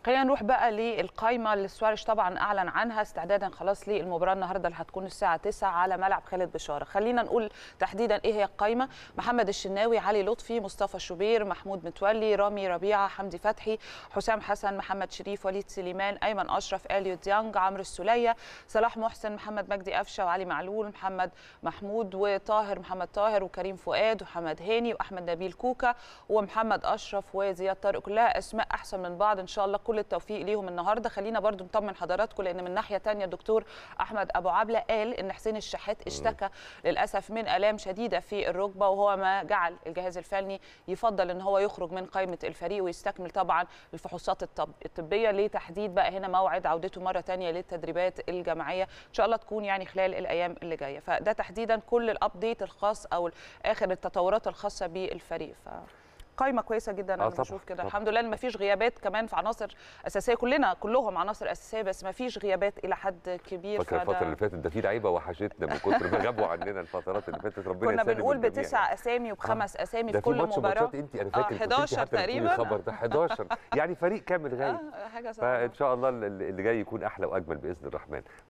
خلينا نروح بقى للقايمه اللي سواريش طبعا اعلن عنها استعدادا خلاص للمباراه النهارده اللي هتكون الساعه 9 على ملعب خالد بشاره خلينا نقول تحديدا ايه هي القايمه محمد الشناوي علي لطفي مصطفى شوبير محمود متولي رامي ربيعه حمدي فتحي حسام حسن محمد شريف وليد سليمان ايمن اشرف اليو ديانج عمرو السوليه صلاح محسن محمد مجدي قفشه وعلي معلول محمد محمود وطاهر محمد طاهر وكريم فؤاد وحمد هاني واحمد نبيل كوكا ومحمد اشرف وزياد طارق كلها اسماء احسن من بعض ان شاء الله كل التوفيق ليهم النهارده خلينا برضو نطمن حضراتكم لان من ناحيه ثانيه الدكتور احمد ابو عبله قال ان حسين الشحات اشتكى للاسف من الام شديده في الركبه وهو ما جعل الجهاز الفني يفضل ان هو يخرج من قائمه الفريق ويستكمل طبعا الفحوصات الطب الطبيه لتحديد بقى هنا موعد عودته مره ثانيه للتدريبات الجماعيه ان شاء الله تكون يعني خلال الايام اللي جايه فده تحديدا كل الابديت الخاص او اخر التطورات الخاصه بالفريق ف قايمه كويسه جدا انا آه طبعاً، بشوف كده طبعاً. الحمد لله ان ما فيش غيابات كمان في عناصر اساسيه كلنا كلهم عناصر اساسيه بس ما فيش غيابات الى حد كبير فاكر الفتره فده- اللي فاتت ده في لعيبه وحشتنا من كتر ما غابوا عننا الفترات اللي فاتت ربنا كنا يسلم بنقول الجميع. بتسع اسامي وبخمس اسامي ده في في كل ماتش مباراه ماتشات انت انا فاكر آه، كنت انت 11 حتى بتقولي تقريبا الخبر ده 11 يعني فريق كامل غايب اه حاجه صعبه فان شاء الله اللي اللي جاي يكون احلى واجمل باذن الرحمن